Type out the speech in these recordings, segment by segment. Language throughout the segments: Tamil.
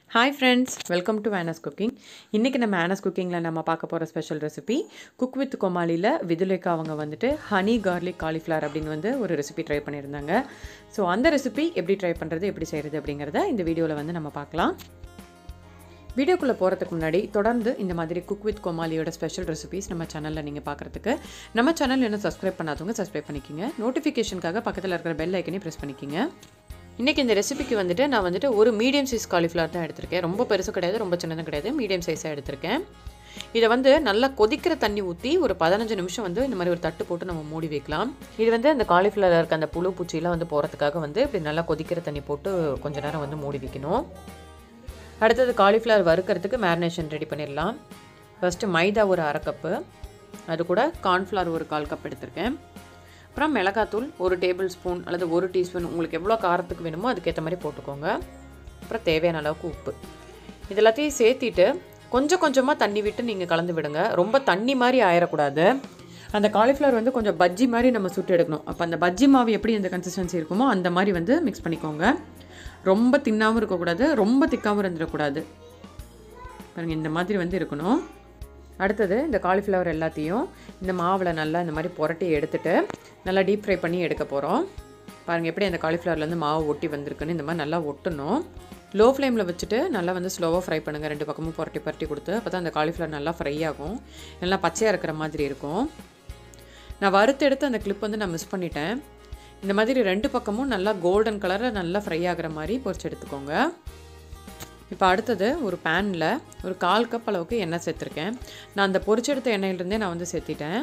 hi friends welcome to Venus cooking இன்றைக்கி நம்ம வேனஸ் குக்கிங்கில் நம்ம பார்க்க போகிற ஸ்பெஷல் ரெசிபி குக் வித் கோமாளியில் விதுலேக்கா அவங்க வந்துட்டு ஹனி கார்லிக் காலிஃப்ளவர் அப்படின்னு வந்து ஒரு ரெசிபி ட்ரை பண்ணியிருந்தாங்க ஸோ அந்த ரெசிபி எப்படி ட்ரை பண்ணுறது எப்படி செய்கிறது அப்படிங்கிறத இந்த வீடியோவில் வந்து நம்ம பார்க்கலாம் வீடியோக்குள்ளே போகிறதுக்கு முன்னாடி தொடர்ந்து இந்த மாதிரி குக் வித் கோமாலியோட ஸ்பெஷல் ரெசிபிஸ் நம்ம சேனலில் நீங்கள் பார்க்குறதுக்கு நம்ம சேனல் என்ன சப்ஸ்கிரைப் பண்ணாதவங்க சப்ஸ்கிரைப் பண்ணிக்கிங்க நோட்டிஃபிகேஷனுக்காக பக்கத்தில் இருக்கிற பெல் ஐக்கனே ப்ரெஸ் பண்ணிக்கிங்க இன்றைக்கி இந்த ரெசிபிக்கு வந்துட்டு நான் வந்துட்டு ஒரு மீடியம் சைஸ் காலிஃப்ளவர் தான் எடுத்திருக்கேன் ரொம்ப பெருசு கிடையாது ரொம்ப சின்னதும் கிடையாது மீடியம் சைஸாக எடுத்திருக்கேன் இதை வந்து நல்லா கொதிக்கிற தண்ணி ஊற்றி ஒரு பதினஞ்சு நிமிஷம் வந்து இந்த மாதிரி ஒரு தட்டு போட்டு நம்ம மூடி வைக்கலாம் இது வந்து அந்த காலிஃப்ளவர் இருக்க அந்த புழு பூச்சியெலாம் வந்து போகிறதுக்காக வந்து இப்படி நல்லா கொதிக்கிற தண்ணி போட்டு கொஞ்ச நேரம் வந்து மூடி வைக்கணும் அடுத்தது காலிஃப்ளவர் வறுக்கிறதுக்கு மேரினேஷன் ரெடி பண்ணிடலாம் ஃபஸ்ட்டு மைதா ஒரு அரை கப்பு அது கூட கார்ன்ஃப்ளவர் ஒரு கால் கப் எடுத்திருக்கேன் அப்புறம் மிளகாத்தூள் ஒரு டேபிள் ஸ்பூன் அல்லது ஒரு டீஸ்பூன் உங்களுக்கு எவ்வளோ காரத்துக்கு வேணுமோ அதுக்கேற்ற மாதிரி போட்டுக்கோங்க அப்புறம் தேவையான அளவுக்கு உப்பு இது எல்லாத்தையும் சேர்த்திட்டு கொஞ்சம் கொஞ்சமாக தண்ணி விட்டு நீங்கள் கலந்து விடுங்க ரொம்ப தண்ணி மாதிரி ஆயிடக்கூடாது அந்த காலிஃப்ளவர் வந்து கொஞ்சம் பஜ்ஜி மாதிரி நம்ம சுட்டு எடுக்கணும் அப்போ அந்த பஜ்ஜி மாவு எப்படி அந்த கன்சிஸ்டன்சி இருக்குமோ அந்த மாதிரி வந்து மிக்ஸ் பண்ணிக்கோங்க ரொம்ப தின்னாகவும் இருக்கக்கூடாது ரொம்ப திக்காகவும் இருந்துடக்கூடாது பாருங்கள் இந்த மாதிரி வந்து இருக்கணும் அடுத்தது இந்த காலிஃப்ளவர் எல்லாத்தையும் இந்த மாவில் நல்லா இந்த மாதிரி புரட்டி எடுத்துட்டு நல்லா டீப் ஃப்ரை பண்ணி எடுக்க போகிறோம் பாருங்கள் எப்படி அந்த காலிஃப்ளவர்லேருந்து மாவு ஒட்டி வந்திருக்குன்னு இந்த மாதிரி நல்லா ஒட்டணும் லோ ஃப்ளேமில் வச்சுட்டு நல்லா வந்து ஸ்லோவாக ஃப்ரை பண்ணுங்கள் ரெண்டு பக்கமும் புரட்டி புரட்டி கொடுத்து அப்போ தான் அந்த காலிஃப்ளவர் நல்லா ஃப்ரை ஆகும் நல்லா பச்சையாக இருக்கிற மாதிரி இருக்கும் நான் வறுத்து எடுத்து அந்த கிளிப் வந்து நான் மிஸ் பண்ணிட்டேன் இந்த மாதிரி ரெண்டு பக்கமும் நல்லா கோல்டன் கலரில் நல்லா ஃப்ரை ஆகிற மாதிரி பொரிச்சு எடுத்துக்கோங்க இப்போ அடுத்தது ஒரு பேனில் ஒரு கால் கப் அளவுக்கு எண்ணெய் சேர்த்துருக்கேன் நான் அந்த பொரிச்செடுத்த எண்ணெயிலேருந்தே நான் வந்து சேர்த்திட்டேன்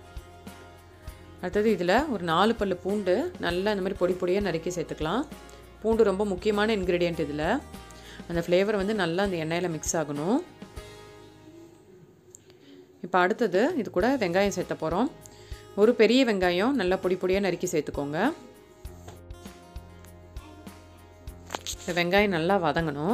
அடுத்தது இதில் ஒரு நாலு பல்லு பூண்டு நல்லா இந்த மாதிரி பொடி பொடியாக நறுக்கி சேர்த்துக்கலாம் பூண்டு ரொம்ப முக்கியமான இன்க்ரீடியண்ட் இதில் அந்த ஃப்ளேவர் வந்து நல்லா அந்த எண்ணெயில் மிக்ஸ் ஆகணும் இப்போ அடுத்தது இது கூட வெங்காயம் சேர்த்த போகிறோம் ஒரு பெரிய வெங்காயம் நல்லா பொடி பொடியாக நறுக்கி சேர்த்துக்கோங்க இந்த வெங்காயம் நல்லா வதங்கணும்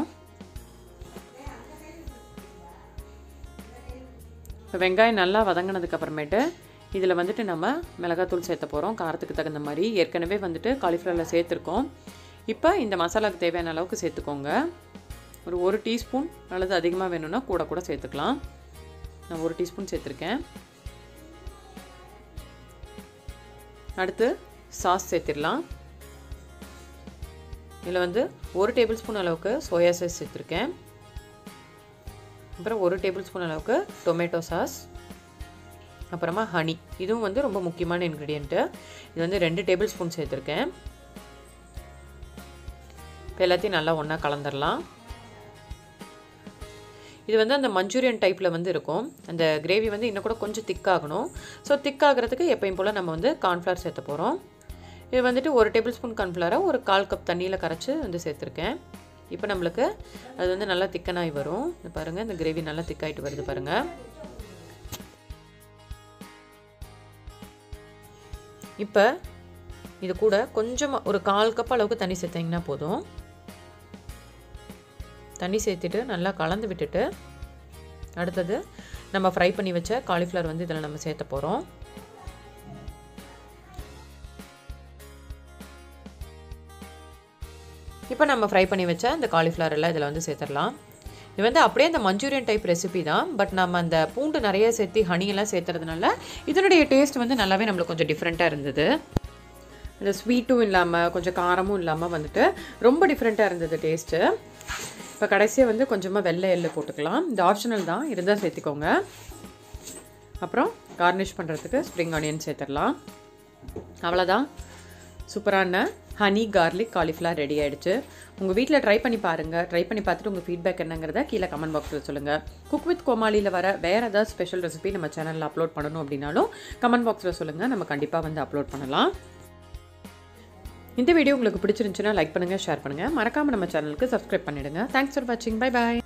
இப்போ வெங்காயம் நல்லா வதங்கினதுக்கு அப்புறமேட்டு இதில் வந்துட்டு நம்ம மிளகாத்தூள் சேர்த்த போகிறோம் காரத்துக்கு தகுந்த மாதிரி ஏற்கனவே வந்துட்டு காலிஃப்ளவரில் சேர்த்துருக்கோம் இப்போ இந்த மசாலாவுக்கு தேவையான அளவுக்கு சேர்த்துக்கோங்க ஒரு ஒரு டீஸ்பூன் அல்லது அதிகமாக வேணும்னா கூட கூட சேர்த்துக்கலாம் நான் ஒரு டீஸ்பூன் சேர்த்துருக்கேன் அடுத்து சாஸ் சேர்த்திடலாம் இதில் வந்து ஒரு டேபிள் ஸ்பூன் அளவுக்கு சோயா சாஸ் சேர்த்துருக்கேன் அப்புறம் ஒரு டேபிள் ஸ்பூன் அளவுக்கு டொமேட்டோ சாஸ் அப்புறமா ஹனி இதுவும் வந்து ரொம்ப முக்கியமான இன்க்ரீடியண்ட்டு இது வந்து ரெண்டு டேபிள் ஸ்பூன் சேர்த்துருக்கேன் இப்போ எல்லாத்தையும் நல்லா ஒன்றா கலந்துடலாம் இது வந்து அந்த மஞ்சூரியன் டைப்பில் வந்து இருக்கும் அந்த கிரேவி வந்து இன்னும் கூட கொஞ்சம் திக்காகணும் ஸோ திக்காகிறதுக்கு எப்பயும் போல் நம்ம வந்து கார்ன்ஃப்ளவர் சேர்த்த போகிறோம் இது வந்துட்டு ஒரு டேபிள் ஸ்பூன் கார்ன்ஃப்ளவரை ஒரு கால் கப் தண்ணியில் கரைச்சி வந்து சேர்த்துருக்கேன் இப்போ நம்மளுக்கு அது வந்து நல்லா திக்கனாகி வரும் இது பாருங்கள் இந்த கிரேவி நல்லா திக்காயிட்டு வருது பாருங்கள் இப்போ இது கூட கொஞ்சமாக ஒரு கால் கப் அளவுக்கு தண்ணி சேர்த்திங்கன்னா போதும் தண்ணி சேர்த்துட்டு நல்லா கலந்து விட்டுட்டு அடுத்தது நம்ம ஃப்ரை பண்ணி வச்ச காலிஃப்ளவர் வந்து இதில் நம்ம சேர்த்த போகிறோம் இப்போ நம்ம ஃப்ரை பண்ணி வச்ச இந்த காலிஃப்ளவர் எல்லாம் இதில் வந்து சேர்த்துடலாம் இது வந்து அப்படியே அந்த மஞ்சூரியன் டைப் ரெசிபி தான் பட் நம்ம அந்த பூண்டு நிறைய சேர்த்து ஹனியெல்லாம் சேர்த்துறதுனால இதனுடைய டேஸ்ட் வந்து நல்லாவே நம்மளுக்கு கொஞ்சம் டிஃப்ரெண்ட்டாக இருந்தது அந்த ஸ்வீட்டும் இல்லாமல் கொஞ்சம் காரமும் இல்லாமல் வந்துட்டு ரொம்ப டிஃப்ரெண்ட்டாக இருந்தது டேஸ்ட்டு இப்போ கடைசியாக வந்து கொஞ்சமாக வெள்ளை எள்ளு போட்டுக்கலாம் இந்த ஆப்ஷனல் தான் இருந்தால் சேர்த்துக்கோங்க அப்புறம் கார்னிஷ் பண்ணுறதுக்கு ஸ்ப்ரிங் ஆனியன் சேர்த்துடலாம் அவ்வளோதான் சூப்பரான ஹனி கார்லிக் காலிஃப்ளவர் ரெடி ஆகிடுச்சு உங்கள் வீட்டில் ட்ரை பண்ணி பாருங்கள் ட்ரை பண்ணி பார்த்துட்டு உங்கள் ஃபீட்பேக் என்னங்கிறத கீழே கமெண்ட் பாக்ஸில் சொல்லுங்கள் குக் வித் கோமாளியில் வர வேறு ஏதாவது ஸ்பெஷல் ரெசிபி நம்ம சேனலில் அப்லோட் பண்ணணும் அப்படின்னாலும் கமெண்ட் பாக்ஸில் சொல்லுங்கள் நம்ம கண்டிப்பாக வந்து அப்லோட் பண்ணலாம் இந்த வீடியோ உங்களுக்கு பிடிச்சிருந்துச்சுன்னா லைக் பண்ணுங்கள் ஷேர் பண்ணுங்கள் மறக்காமல் நம்ம சேனலுக்கு சப்ஸ்கிரைப் பண்ணிவிடுங்க தேங்க்ஸ் ஃபார் வாட்சிங் பை பாய்